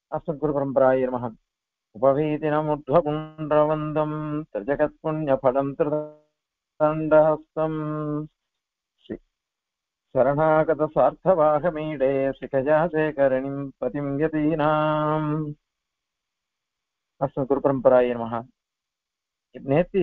अस्मद्गुरुपरम्परायै नमः उपवीतिनमुद्ध्वपुण्ड्रवन्दम् त्रिजगत्पुण्यफलम् त्रिदण्डहस्तम् शरणागतसार्थवाहमीडे शिखजाशेखरणिम् पतिम् यतीनाम् अस्मद्गुरुपरம்பராய நமக நேத்தி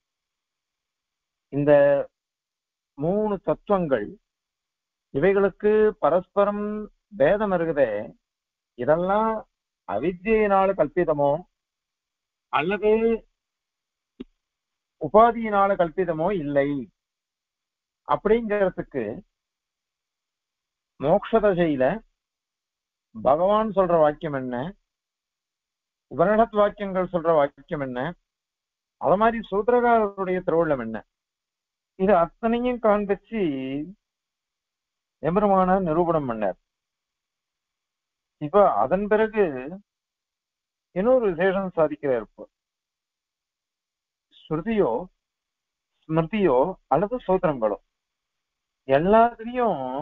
இந்த மூணு தத்துவங்கள் இவைகளுக்கு பரஸ்பரம் பேதம் இருக்குதே இதெல்லாம் அவித்தியினால கல்பிதமோ அல்லது உபாதியினால கல்பிதமோ இல்லை அப்படிங்கிறதுக்கு மோட்ச தசையில பகவான் சொல்ற வாக்கியம் என்ன உபனிடத் வாக்கியங்கள் சொல்ற வாக்கியம் என்ன அத மாதிரி சூத்திரகாரருடைய திருவுள்ளம் என்ன இது அத்தனையும் காண்பிச்சு எம்பெருமான நிரூபணம் பண்ணார் இப்ப அதன் பிறகு இன்னொரு விசேஷம் சாதிக்கிறார் இப்போ ஸ்ருதியோ ஸ்மிருதியோ அல்லது சூத்திரங்களோ எல்லாத்துலயும்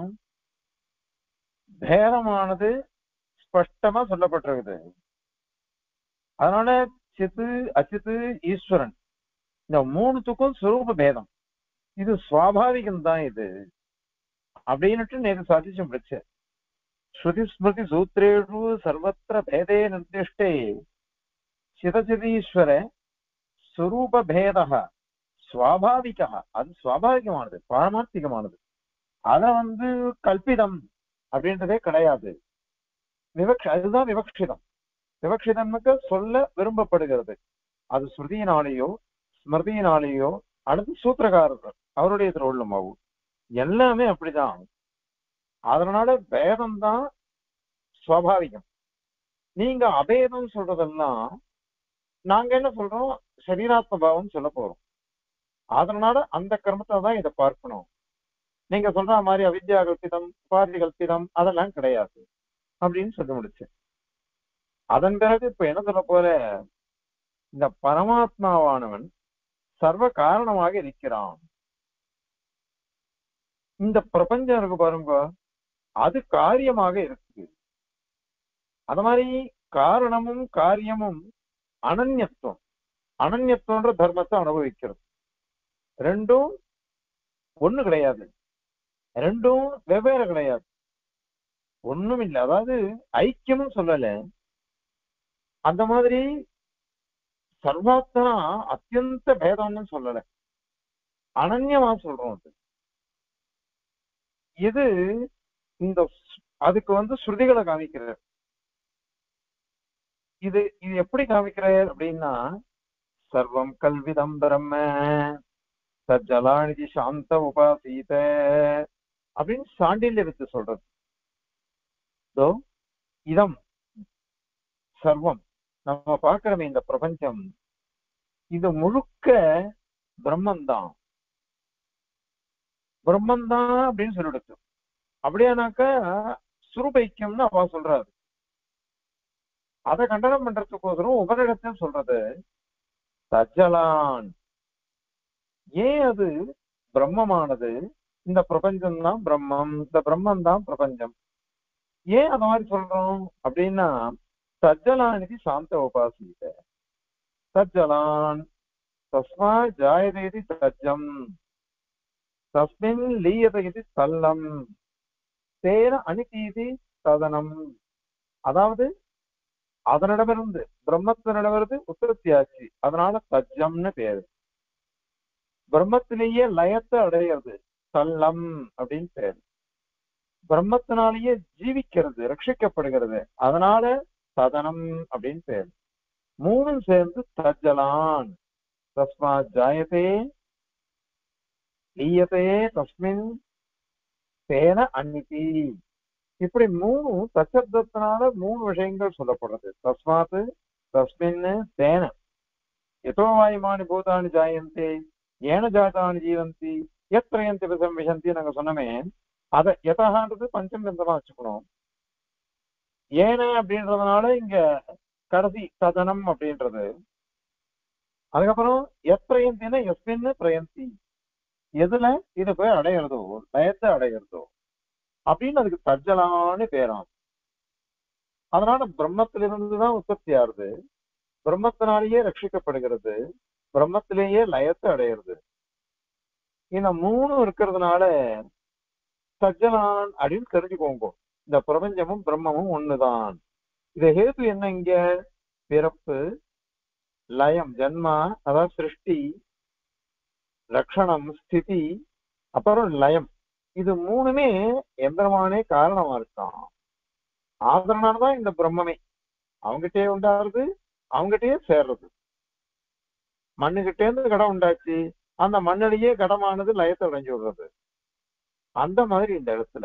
பேதமானது ஸ்பஷ்டமா சொல்லப்பட்டிருக்குது அதனால சித்து அச்சித்து ஈஸ்வரன் இந்த மூணுத்துக்கும் சுரூப பேதம் இது சுவாபாவிகம் தான் இது அப்படின்னுட்டு நேற்று சாதிச்சு முடிச்ச ஸ்ருதி ஸ்மிருதி சூத்திரேஷு சர்வத்திர பேதே நிர்திஷ்டே சிதச்சிதீஸ்வர சுரூப பேதா சுவாபாவிகா அது சுவாபாவிகமானது பாரமார்த்திகமானது அத வந்து கல்பிதம் அப்படின்றதே கிடையாது விவக்ஷ அதுதான் விவக்ஷிதம் விவக்ஷிதம்னுக்கு சொல்ல விரும்பப்படுகிறது அது ஸ்ருதியினாலேயோ ஸ்மிருதியினாலேயோ அல்லது சூத்திரகாரர்கள் அவருடைய திருவள்ளுமாவும் எல்லாமே அப்படிதான் அதனால பேதம் தான் சுவாபாவிகம் நீங்க அபேதம் சொல்றதெல்லாம் நாங்க என்ன சொல்றோம் சரீராத்ம பாவம் சொல்ல போறோம் அதனால அந்த கர்மத்தை தான் இதை பார்க்கணும் நீங்க சொல்ற மாதிரி அவித்யா கல்பிதம் உபாதி கல்பிதம் அதெல்லாம் கிடையாது அப்படின்னு சொல்லி முடிச்சேன் அதன் பிறகு இப்ப என்ன சொல்ல போற இந்த பரமாத்மாவானவன் சர்வ காரணமாக இருக்கிறான் இந்த பிரபஞ்சம் இருக்கு பாருங்க அது காரியமாக இருக்கு அது மாதிரி காரணமும் காரியமும் அனன்யத்துவம் அனன்யத்துவன்ற தர்மத்தை அனுபவிக்கிறது ரெண்டும் ஒண்ணு கிடையாது ரெண்டும் வெவ்வேறு கிடையாது ஒண்ணும் இல்லை அதாவது ஐக்கியமும் சொல்லல அந்த மாதிரி சர்வாத்மா அத்தியந்த பேதம்னு சொல்லல அனன்யமா சொல்றோம் அது இது இந்த அதுக்கு வந்து ஸ்ருதிகளை காமிக்கிறார் இது இது எப்படி காமிக்கிறார் அப்படின்னா சர்வம் கல்விதம் பிரம்ம சஜலாநிதி சாந்த உபாசீத அப்படின்னு சாண்டில்ய வித்து சொல்றது இதம் சர்வம் நம்ம பார்க்கிறோமே இந்த பிரபஞ்சம் இது முழுக்க பிரம்மந்தான் பிரம்மந்தான் அப்படின்னு சொல்லிடுச்சு அப்படியானாக்கா சுரூபைக்கியம்னு அவ சொல்றாரு அதை கண்டனம் பண்றதுக்கோசரம் உபரிடத்தில் சொல்றது தஜலான் ஏன் அது பிரம்மமானது இந்த பிரபஞ்சம் தான் பிரம்மம் இந்த பிரம்மம் தான் பிரபஞ்சம் ஏன் அந்த மாதிரி சொல்றோம் அப்படின்னா தஜ்ஜலானிதி சாந்த உபாசீத தஜ்ஜலான் தஸ்மா ஜாயதே இது தஜ்ஜம் தஸ்மின் லீயத இது தல்லம் தேன அனிதீதி ததனம் அதாவது அதனிடமிருந்து பிரம்மத்தினிடமிருந்து உற்பத்தியாச்சு அதனால தஜ்ஜம்னு பேரு பிரம்மத்திலேயே லயத்தை அடையிறது தல்லம் அப்படின்னு பேரு பிரம்மத்தினாலேயே ஜீவிக்கிறது ரட்சிக்கப்படுகிறது அதனால சதனம் அப்படின்னு பேர் மூணும் சேர்ந்து தஜ்ஜலான் தஸ்மா ஜாயதே ஈயதே தஸ்மின் தேன அன்னிதி இப்படி மூணு தச்சப்தத்தினால மூணு விஷயங்கள் சொல்லப்படுறது தஸ்மாத்து தஸ்மின் தேன எதோ வாயுமானி பூதானி ஜாயந்தே ஏன ஜாதானி ஜீவந்தி எத்திரயந்தி விசம்பிசந்தி நாங்க சொன்னமே அத எதகான்றது பஞ்சம் விந்தமா வச்சுக்கணும் ஏன அப்படின்றதுனால இங்க கடைசி சதனம் அப்படின்றது அதுக்கப்புறம் எப்பிரயந்தினா எஸ்மின்னு பிரயந்தி எதுல இது போய் அடையிறதோ லயத்தை அடையிறதோ அப்படின்னு அதுக்கு தஜ்ஜலான்னு பேராம் அதனால பிரம்மத்திலிருந்து தான் உற்பத்தி ஆகுது பிரம்மத்தினாலேயே ரட்சிக்கப்படுகிறது பிரம்மத்திலேயே லயத்தை அடையிறது இந்த மூணும் இருக்கிறதுனால சஜ்ஜனான் அப்படின்னு தெரிஞ்சுக்கோங்க இந்த பிரபஞ்சமும் பிரம்மமும் ஒண்ணுதான் இது ஹேது என்ன இங்க பிறப்பு லயம் ஜன்மா அதாவது சிருஷ்டி லட்சணம் ஸ்திதி அப்புறம் லயம் இது மூணுமே எந்திரமானே காரணமா இருக்கான் ஆதரனாலதான் இந்த பிரம்மமே அவங்ககிட்டயே உண்டாருது அவங்ககிட்டயே சேர்றது மண்ணுகிட்டே இருந்து கடம் உண்டாச்சு அந்த மண்ணிலேயே கடமானது லயத்தை அடைஞ்சு விடுறது அந்த மாதிரி இந்த இடத்துல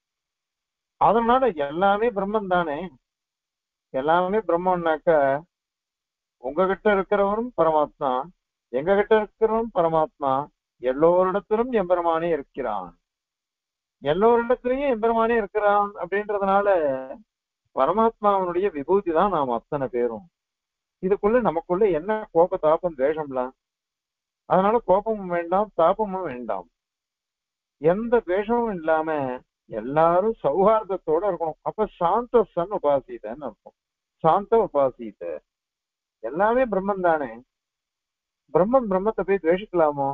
அதனால எல்லாமே பிரம்மன் தானே எல்லாமே பிரம்மன்னாக்க உங்ககிட்ட இருக்கிறவரும் பரமாத்மா எங்க கிட்ட இருக்கிறவரும் பரமாத்மா எல்லோரிடத்திலும் எம்பெருமானே இருக்கிறான் எல்லோரிடத்திலையும் எம்பெருமானே இருக்கிறான் அப்படின்றதுனால பரமாத்மாவனுடைய விபூதி தான் நாம் அத்தனை பேரும் இதுக்குள்ள நமக்குள்ள என்ன கோப தாபம் துவேஷம்லாம் அதனால கோபமும் வேண்டாம் தாபமும் வேண்டாம் எந்த துவேஷமும் இல்லாம எல்லாரும் சௌஹார்தத்தோட இருக்கணும் அப்ப சாந்த சன் உபாசிதன்னு அர்த்தம் சாந்த உபாசித எல்லாமே பிரம்மன் தானே பிரம்மன் பிரம்மத்தை போய் துவேஷிக்கலாமோ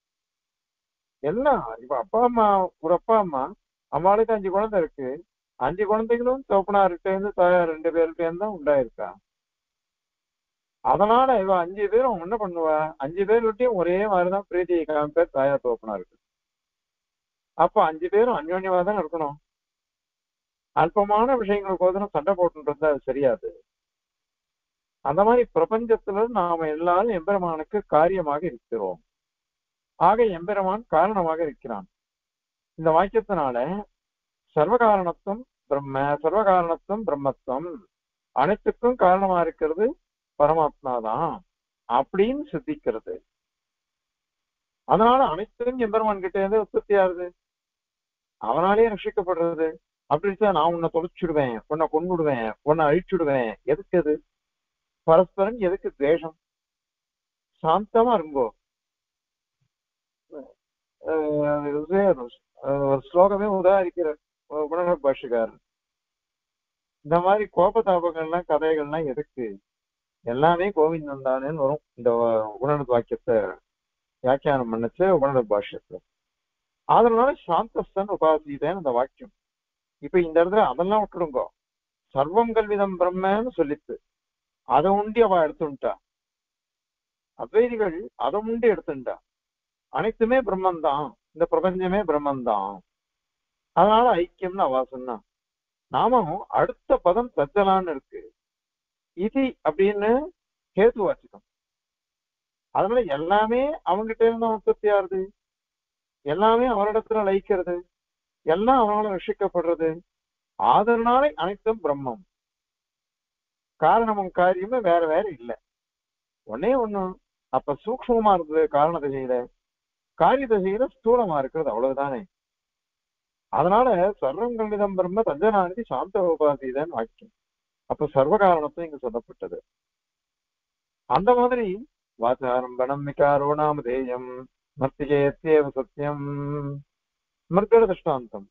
எல்லாம் இப்ப அப்பா அம்மா ஒரு அப்பா அம்மா அம்மாளுக்கு அஞ்சு குழந்தை இருக்கு அஞ்சு குழந்தைகளும் தோப்பனார்கிட்ட இருந்து தாயார் ரெண்டு பேர்கிட்ட இருந்து தான் உண்டாயிருக்கா அதனால இவ அஞ்சு பேரும் என்ன பண்ணுவா அஞ்சு பேர் விட்டையும் ஒரே மாதிரிதான் பிரீத்தியை காமிப்பார் தாயார் தோப்பனா இருக்கு அப்ப அஞ்சு பேரும் அந்யோன்யமா தான் இருக்கணும் அல்பமான விஷயங்களுக்கோசரம் சண்டை போட்டு இருந்தா அது சரியாது அந்த மாதிரி பிரபஞ்சத்துல நாம எல்லாரும் எம்பெருமானுக்கு காரியமாக இருக்கிறோம் ஆக எம்பெருமான் காரணமாக இருக்கிறான் இந்த வாக்கியத்தினால சர்வகாரணத்துவம் பிரம்ம சர்வகாரணத்துவம் பிரம்மத்துவம் அனைத்துக்கும் காரணமா இருக்கிறது பரமாத்மா தான் அப்படின்னு சித்திக்கிறது அதனால அனைத்தும் எம்பெருமான் கிட்ட இருந்து உற்பத்தி ஆகுது அவனாலே ரட்சிக்கப்படுறது அப்படி நான் உன்னை தொலைச்சிடுவேன் உன்னை கொண்டுடுவேன் உன்னை அழிச்சுடுவேன் எதுக்கு அது பரஸ்பரம் எதுக்கு துவேஷம் சாந்தமா இருங்கோ ஒரு ஸ்லோகமே உதாரிக்கிற குணக பாஷக்காரர் இந்த மாதிரி கோபதாபங்கள்லாம் கதைகள்லாம் எதுக்கு எல்லாமே கோவிந்தன் தானேன்னு வரும் இந்த உணர்வு வாக்கியத்தை வியாக்கியானம் பண்ணச்சு உணர்வு பாஷ்யத்தை அதனால சாந்தஸ்தன் உபாசிதேன்னு அந்த வாக்கியம் இப்ப இந்த இடத்துல அதெல்லாம் விட்டுடுங்க சர்வம் கல்விதம் பிரம்மன்னு சொல்லித்து அதை உண்டி அவ எடுத்துட்டா அத்வைதிகள் அதை உண்டி எடுத்துட்டா அனைத்துமே பிரம்மன் தான் இந்த பிரபஞ்சமே பிரம்மன் தான் அதனால ஐக்கியம்னு அவ சொன்னா நாமும் அடுத்த பதம் சஜ்ஜலான்னு இருக்கு இது அப்படின்னு கேது வாச்சிக்கும் அதனால எல்லாமே அவங்ககிட்ட இருந்து உற்பத்தி ஆறுது எல்லாமே அவரிடத்துல லயிக்கிறது எல்லாம் அவனால ரஷிக்கப்படுறது அதனால அனைத்தும் பிரம்மம் காரணமும் காரியமும் வேற வேற இல்லை ஒன்னே ஒண்ணு அப்ப சூக்மமா இருந்தது காரண திசையில காரிய திசையில ஸ்தூலமா இருக்கிறது அவ்வளவுதானே அதனால சர்வங்களிடம் பிரம்ம தஞ்சனாநிதி சாந்த உபாதிதான் வாக்கியம் அப்ப சர்வ காரணத்தும் இங்க சொல்லப்பட்டது அந்த மாதிரி வாச்சாரம்பணம் விகாரோ நாமதேயம் மர்த்திகேத்தியேவ சத்தியம் ஸ்மிருத்தோட திருஷ்டாந்தம்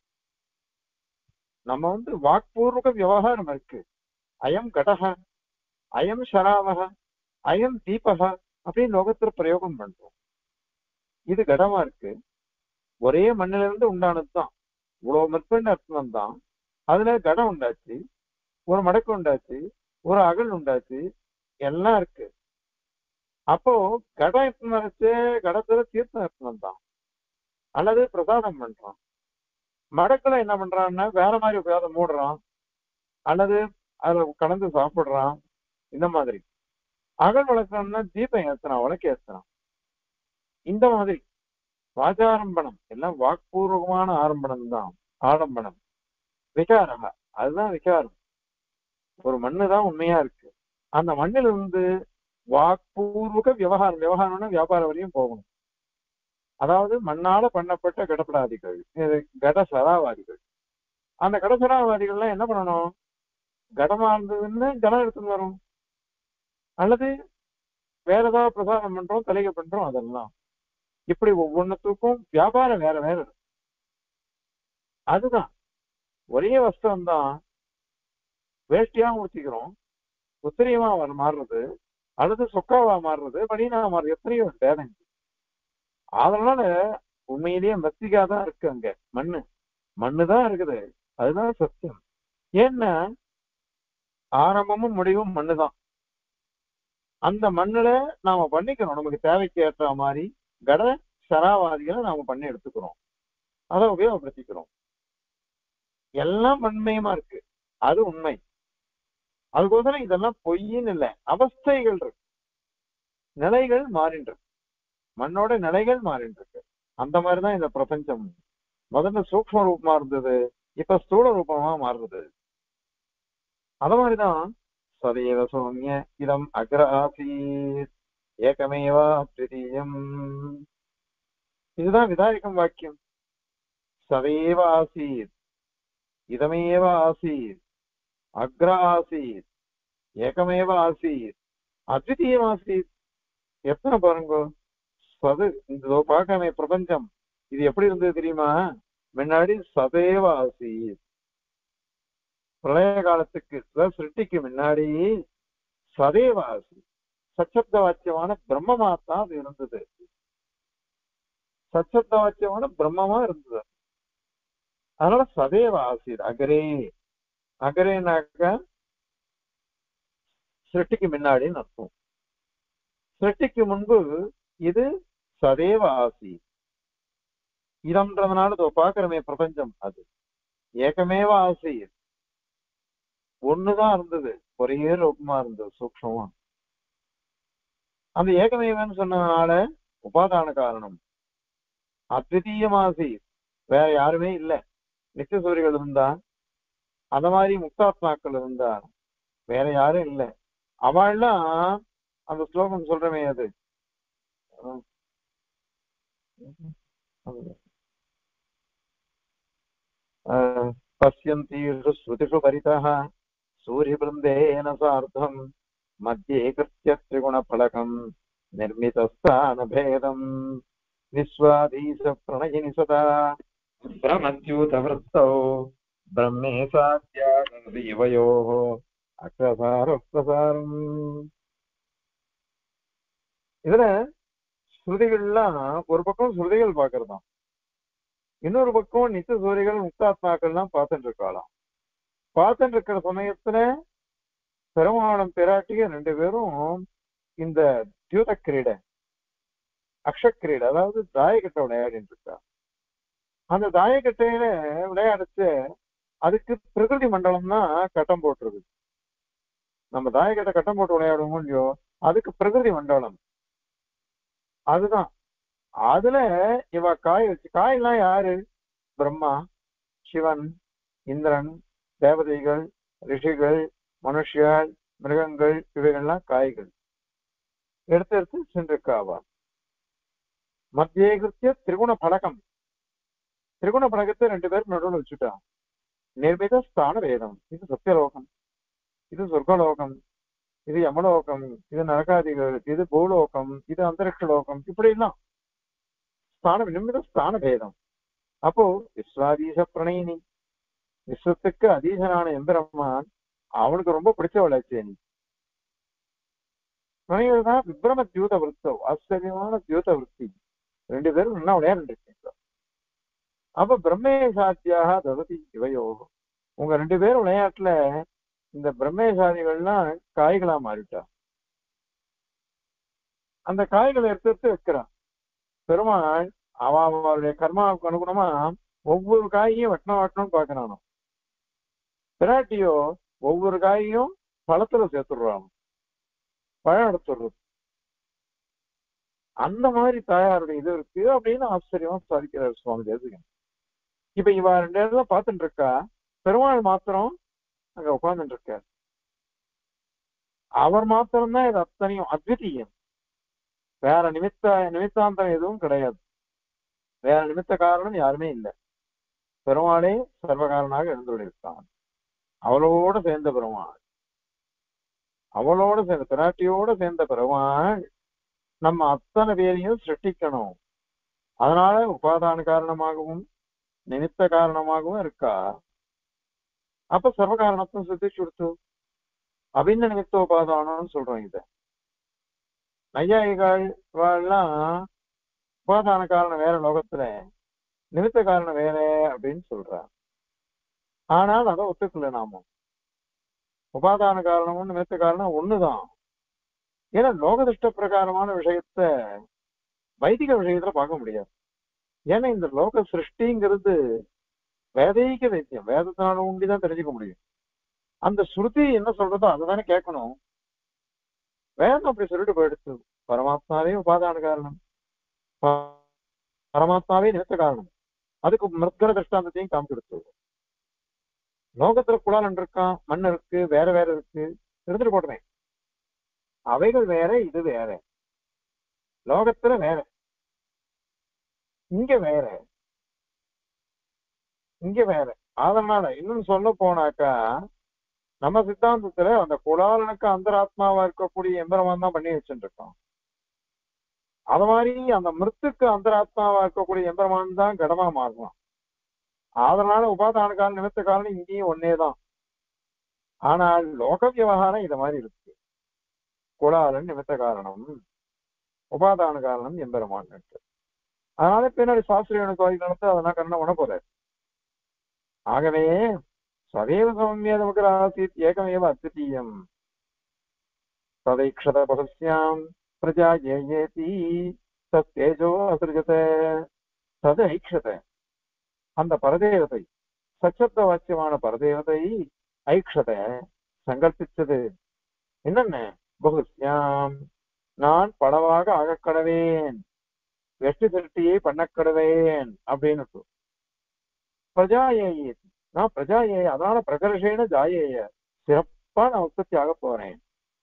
நம்ம வந்து வாக்பூர்வக விவகாரம் இருக்கு அயம் கடக அயம் ஷராவக அயம் தீபக அப்படின்னு லோகத்துல பிரயோகம் பண்றோம் இது கடமா இருக்கு ஒரே மண்ணில இருந்து உண்டானதுதான் இவ்வளவு மெற்பண்ண அர்த்தம் தான் அதுல கடம் உண்டாச்சு ஒரு மடக்கு உண்டாச்சு ஒரு அகல் உண்டாச்சு எல்லாம் இருக்கு அப்போ கடம் எத்தனை வச்சு கடத்துல தீர்த்தம் எத்தனை தான் அல்லது பிரசாதம் பண்றான் மடக்குல என்ன பண்றான்னா வேற மாதிரி உபயோக மூடுறான் அல்லது அதுல கலந்து சாப்பிடுறான் இந்த மாதிரி அகல் வளர்க்கணும்னா தீபம் ஏத்துறான் உலக்க ஏத்துறான் இந்த மாதிரி வாச்சாரம்பணம் எல்லாம் வாக்பூர்வமான ஆரம்பணம் தான் ஆடம்பனம் விகாரக அதுதான் விகாரம் ஒரு மண்ணு தான் உண்மையா இருக்கு அந்த மண்ணில் இருந்து வாக்பூர்வக விவகாரம் விவகாரம்னா வியாபாரம் வரையும் போகணும் அதாவது மண்ணால பண்ணப்பட்ட கடப்படாதிகள் கட சராவாதிகள் அந்த கடசராவாதிகள்லாம் என்ன பண்ணணும் கடமா இருந்ததுன்னு ஜலம் எடுத்துன்னு வரும் அல்லது வேற ஏதாவது பிரசாதம் பண்றோம் தலைக பண்றோம் அதெல்லாம் இப்படி ஒவ்வொன்றுத்துக்கும் வியாபாரம் வேற வேற இருக்கு அதுதான் ஒரே வஸ்திரம் தான் வேஷ்டியா ஊற்றிக்கிறோம் உத்திரியமா வர- மாறுறது அல்லது சொக்காவா மாறுறது பனியனா மாறுறது எத்தனையோ பேதங்க அதனால உண்மையிலேயே மத்திகா தான் இருக்கு அங்க மண்ணு மண்ணு தான் இருக்குது அதுதான் சத்தியம் ஏன்னா ஆரம்பமும் முடிவும் மண்ணு தான் அந்த மண்ணுல நாம பண்ணிக்கிறோம் நமக்கு தேவைக்கு ஏற்ற மாதிரி கட சராவாதிகளை நாம பண்ணி எடுத்துக்கிறோம் அதை உபயோகப்படுத்திக்கிறோம் எல்லாம் மண்மயமா இருக்கு அது உண்மை அதுக்கோசரம் இதெல்லாம் பொய்ன்னு இல்லை அவஸ்தைகள் இருக்கு நிலைகள் மாறின்னு இருக்கு மண்ணோட நிலைகள் மாறின்னு இருக்கு அந்த மாதிரிதான் இந்த பிரபஞ்சம் முதல்ல சூக்ம ரூபமா இருந்தது இப்ப ஸ்தூல ரூபமா மாறுறது அத மாதிரிதான் சதேவ சௌமிய இதம் அக்ர ஆசீத் ஏகமேவா த்விதீயம் இதுதான் விதாயகம் வாக்கியம் சதேவ ஆசீத் இதமேவ ஆசீத் அக்ர ஆசீத் ஏகமேவ ஆசீத் அத்விதீயம் ஆசீத் எத்தனை பாருங்க சது இந்த பார்க்கமே பிரபஞ்சம் இது எப்படி இருந்தது தெரியுமா முன்னாடி சதேவ ஆசீத் பிரளய காலத்துக்கு அதாவது சிருஷ்டிக்கு முன்னாடி சதேவ ஆசீத் சச்சப்த வாக்கியமான பிரம்மமாத்தான் அது இருந்தது சச்சப்த வாக்கியமான பிரம்மமா இருந்தது அதனால சதேவ ஆசீத் அகரே அகரேனாக்க சிருஷ்டிக்கு முன்னாடின்னு அர்த்தம் சிருஷ்டிக்கு முன்பு இது சதேவ ஆசி இதம்ன்றதுனால இதோ பாக்குறமே பிரபஞ்சம் அது ஏகமேவ ஆசி ஒண்ணுதான் இருந்தது ஒரே ரூபமா இருந்தது சூக்ஷமா அந்த ஏகமேவன்னு சொன்னதுனால உபாதான காரணம் அத்விதீயமாசி வேற யாருமே இல்ல நித்திய சூரிகள் இருந்தா அந்த மாதிரி முக்தாத்மாக்கள் இருந்தா வேற யாரும் இல்ல அவள்லாம் அந்த ஸ்லோகம் சொல்றமே அது पश्यन्तीषु श्रुतिषु परितः सूर्यवृन्देन सार्धम् मध्ये कृत्य त्रिगुणफलकम् निर्मितस्थानभेदम् विश्वाधीशप्रणयिनि सदा भ्रमद्यूतवृत्तौ ब्रह्मे साध्यादीवयोः அக்ரசாரம் இதுல ஸ்ருதிகள்லாம் ஒரு பக்கம் ஸ்ருதிகள் பாக்குறதாம் இன்னொரு பக்கம் நித்திய சூரிகள் முக்தாத்மாக்கள்லாம் பார்த்துட்டு இருக்காளாம் பார்த்துட்டு இருக்கிற சமயத்துல பெருமாளும் பிராட்டியும் ரெண்டு பேரும் இந்த தியூத கிரீடை அக்ஷக்கிரீடை அதாவது தாயக்கட்டை விளையாடிட்டு இருக்கா அந்த தாயக்கட்டையில விளையாடிச்சு அதுக்கு பிரகிருதி மண்டலம்னா கட்டம் போட்டுருக்கு நம்ம தாயக்கட்டை கட்டம் போட்டு விளையாடுவோம் இல்லையோ அதுக்கு பிரகிருதி மண்டலம் அதுதான் அதுல இவ காய் வச்சு காயெல்லாம் யாரு பிரம்மா சிவன் இந்திரன் தேவதைகள் ரிஷிகள் மனுஷியாள் மிருகங்கள் இவைகள்லாம் காய்கள் எடுத்து எடுத்து சென்றிருக்காவா மத்திய கிருத்திய திரிகுண பழக்கம் திரிகுண பழக்கத்தை ரெண்டு பேரும் நடுவில் வச்சுட்டான் நிர்மித ஸ்தான வேதம் இது சத்தியலோகம் இது சொர்க்கலோகம் இது யமலோகம் இது நரகாதிகள் இது பூலோகம் இது அந்தரிக்ஷ லோகம் இப்படி எல்லாம் ஸ்தான நிமித ஸ்தான பேதம் அப்போ விஸ்வாதீச பிரணயினி விஸ்வத்துக்கு அதீசனான எம்பெருமான் அவனுக்கு ரொம்ப பிடிச்ச வளர்ச்சி நீ பிரணயர் தான் விப்ரம தியூத விருத்தம் ஆச்சரியமான தியூத விருத்தி ரெண்டு பேரும் நல்லா விளையாண்டு இருக்கீங்க அப்ப பிரம்மே சாத்தியாக தவதி இவையோ உங்க ரெண்டு பேரும் விளையாட்டுல இந்த பிரம்மேசாதிகள்லாம் காய்களா மாறிட்டா அந்த காய்களை எடுத்து எடுத்து வைக்கிறான் பெருமாள் அவ அவருடைய கர்மாவுக்கு அனுகுணமா ஒவ்வொரு காயையும் வெட்டணும் வெட்டணும்னு பாக்குறானோ பிராட்டியோ ஒவ்வொரு காயையும் பழத்துல சேர்த்துடுறான் பழம் எடுத்துடுறது அந்த மாதிரி தாயாருடைய இது இருக்கு அப்படின்னு ஆச்சரியமா சாதிக்கிறார் சுவாமி தேசிகன் இப்ப இவ ரெண்டு இடத்துல பார்த்துட்டு இருக்கா பெருமாள் மாத்திரம் அங்க உட்கார்ந்துட்டு இருக்கார் அவர் மாத்திரம்தான் இது அத்தனையும் அத்விதீயம் வேற நிமித்த நிமித்தாந்தம் எதுவும் கிடையாது வேற நிமித்த காரணம் யாருமே இல்லை பெருமாளே சர்வகாரனாக எழுந்துள்ளிருக்கான் அவளோட சேர்ந்த பெருமாள் அவளோட சேர்ந்த பிராட்டியோட சேர்ந்த பெருமாள் நம்ம அத்தனை பேரையும் சிருஷ்டிக்கணும் அதனால உபாதான காரணமாகவும் நிமித்த காரணமாகவும் இருக்கா அப்ப சர்வகாரணத்துவம் சித்திச்சு கொடுத்து அபிந்த நிமித்தோபாதானம்னு சொல்றோம் இத நையாயிகள் எல்லாம் உபாதான காரணம் வேற லோகத்துல நிமித்த காரணம் வேற அப்படின்னு சொல்றார் ஆனால் அதை ஒத்துக்கல நாம உபாதான காரணமும் நிமித்த காரணம் ஒண்ணுதான் ஏன்னா லோகதிஷ்ட பிரகாரமான விஷயத்த வைதிக விஷயத்துல பார்க்க முடியாது ஏன்னா இந்த லோக சிருஷ்டிங்கிறது வேதைக வைத்தியம் வேதத்தினால உண்டிதான் தெரிஞ்சுக்க முடியும் அந்த ஸ்ருதி என்ன சொல்றதோ அதை தானே கேட்கணும் வேதம் அப்படி சொல்லிட்டு போயிடுச்சு பரமாத்மாவே உபாதான காரணம் ப- பரமாத்மாவே நிமித்த காரணம் அதுக்கு மிருத்கர திருஷ்டாந்தத்தையும் காமிச்சு லோகத்துல குழாலன் இருக்கான் மண் இருக்கு வேற வேற இருக்கு இருந்துட்டு போடுறேன் அவைகள் வேற இது வேற லோகத்துல வேற இங்க வேற இங்க வேற அதனால இன்னும் சொல்ல போனாக்கா நம்ம சித்தாந்தத்துல அந்த குலாலனுக்கு அந்தராத்மாவா இருக்கக்கூடிய எம்பரமான் தான் பண்ணி வச்சுட்டு இருக்கோம் அது மாதிரி அந்த மிருத்துக்கு அந்தராத்மாவா இருக்கக்கூடிய எம்பரமான் தான் கடமா மாறலாம் அதனால உபாதான காலம் நிமித்த காலம் இங்கேயும் ஒன்னேதான் ஆனால் லோக விவகாரம் இது மாதிரி இருக்கு குலாலன் நிமித்த காரணம் உபாதான காரணம் எம்பெருமான் இருக்கு அதனால பின்னாடி சாஸ்திரியன கோயில் நடத்த அதெல்லாம் கண்ண உண போறாரு ஆகவே சதேவ சமயதமுகர் ஆசீத் ஏகமேவ அத்விதீயம் ததைக்ஷத பகஸ்யாம் பிரஜா ஏயேதி தத்தேஜோ அசிருஜத தது ஐக்ஷத அந்த பரதேவதை சச்சப்த வாக்கியமான பரதேவதை ஐக்ஷத சங்கல்பிச்சது என்னென்ன பகுஸ்யாம் நான் படவாக ஆகக்கடவேன் வெற்றி திருட்டியை பண்ணக்கடவேன் அப்படின்னு பிரஜாயேயி நான் பிரஜாயே அதனால பிரகர்ஷேன ஜாயேய சிறப்பா நான் உற்பத்தி ஆக போறேன்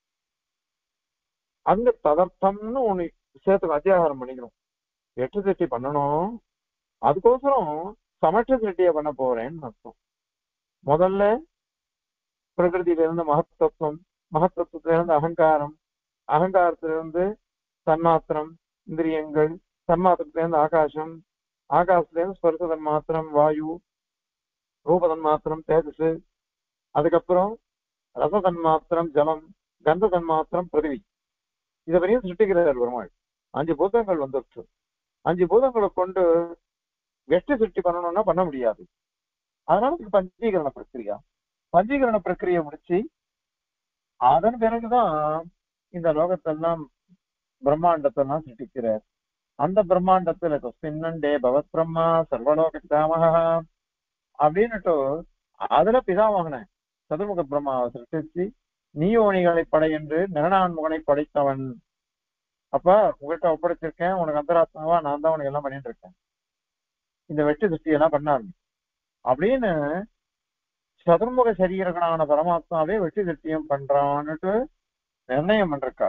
அங்க ததர்த்தம்னு ஒண்ணு சேர்த்து அத்தியாகாரம் பண்ணிக்கணும் வெற்றி திருஷ்டி பண்ணணும் அதுக்கோசரம் சமற்ற திருஷ்டியை பண்ண போறேன்னு அர்த்தம் முதல்ல பிரகிருதியில இருந்து மகத்தத்துவம் மகத்தத்துவத்தில இருந்து அகங்காரம் அகங்காரத்திலிருந்து தன்மாத்திரம் இந்திரியங்கள் தன்மாத்திரத்திலிருந்து ஆகாசம் ஆகாசத்திலிருந்து ஸ்பர்ச தன்மாத்திரம் வாயு ரூப தன்மாத்திரம் தேஜஸ் அதுக்கப்புறம் ரச தன்மாத்திரம் ஜலம் கந்த தன்மாத்திரம் பிருத்திவி இதை வரையும் சிருஷ்டிக்கிறார் பெருமாள் அஞ்சு பூதங்கள் வந்துருச்சு அஞ்சு பூதங்களை கொண்டு வெற்றி சிருஷ்டி பண்ணணும்னா பண்ண முடியாது அதனால இதுக்கு பஞ்சீகரண பிரக்கிரியா பஞ்சீகரண பிரக்கிரியை முடிச்சு அதன் பிறகுதான் இந்த லோகத்தெல்லாம் பிரம்மாண்டத்தெல்லாம் சிருஷ்டிக்கிறார் அந்த பிரம்மாண்டத்துல கொஸ்பின்னண்டே பவத் பிரம்மா சர்வலோக பிதாமகா அப்படின்னுட்டு அதுல பிதாமகனை சதுர்முக பிரம்மாவை சிருஷ்டிச்சு நீயோனிகளை படை என்று நிரணான்முகனை படைத்தவன் அப்ப உங்கள்கிட்ட ஒப்படைச்சிருக்கேன் உனக்கு அந்தராத்மாவா நான் தான் உனக்கு எல்லாம் பண்ணிட்டு இருக்கேன் இந்த வெற்றி திருஷ்டி எல்லாம் பண்ணாரு அப்படின்னு சதுர்முக சரீரகனான பரமாத்மாவே வெற்றி திருஷ்டியும் பண்றான்னுட்டு நிர்ணயம் பண்றக்கா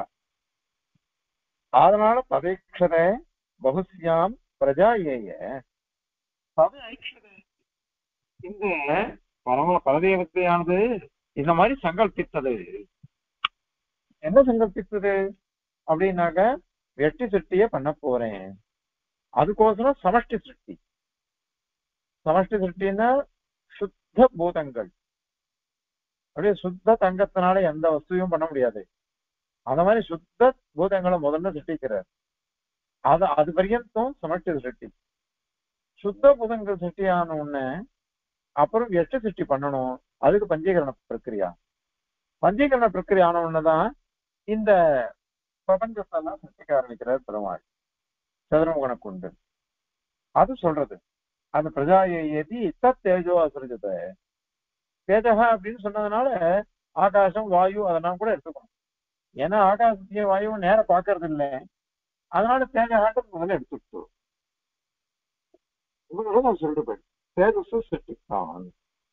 அதனால பதேக்ஷர பகுஸ்யாம் பிரஜா ஏய பத ஐக்ஷர இந்த பரம பரதேவத்தையானது இந்த மாதிரி சங்கல்பித்தது என்ன சங்கல்பித்தது அப்படின்னாக்க வெட்டி சிருஷ்டிய பண்ண போறேன் அதுக்கோசரம் சமஷ்டி சிருஷ்டி சமஷ்டி சிருஷ்டின்னா சுத்த பூதங்கள் அப்படியே சுத்த தங்கத்தினால எந்த வஸ்துவையும் பண்ண முடியாது அந்த மாதிரி சுத்த பூதங்களை முதல்ல சிருஷ்டிக்கிறார் அது அது பரியந்தம் சமஷ்டி சிருஷ்டி சுத்த பூதங்கள் சிருஷ்டியான உடனே அப்புறம் எட்டு சிருஷ்டி பண்ணணும் அதுக்கு பஞ்சீகரண பிரக்கிரியா பஞ்சீகரண பிரக்கிரியா ஆன உடனேதான் இந்த பிரபஞ்சத்தெல்லாம் சிருஷ்டிக்க ஆரம்பிக்கிறார் பெருமாள் சதுரமுகனை கொண்டு அது சொல்றது அந்த பிரஜாயை ஏதி தத் தேஜோ அசுரஜத தேஜகா அப்படின்னு சொன்னதுனால ஆகாசம் வாயு அதெல்லாம் கூட எடுத்துக்கணும் ஏன்னா ஆகாசத்தையும் வாயுவும் நேரம் பார்க்கறது இல்லை அதனால தேஜகாட்டம் முதல்ல எடுத்துக்கிட்டு இவங்களும் நான் சொல்லிட்டு போயிடு தேஜஸ் சிருஷ்டித்தான்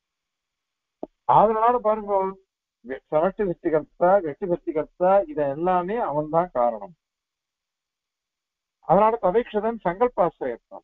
அதனால பாருங்க வெ- சமஷ்டி சிருஷ்டிகர்த்தா வெட்டி சிருஷ்டிகர்த்தா இத எல்லாமே அவன் தான் காரணம் அதனால பதீட்சதன் சங்கல்பாசிரியத்தான்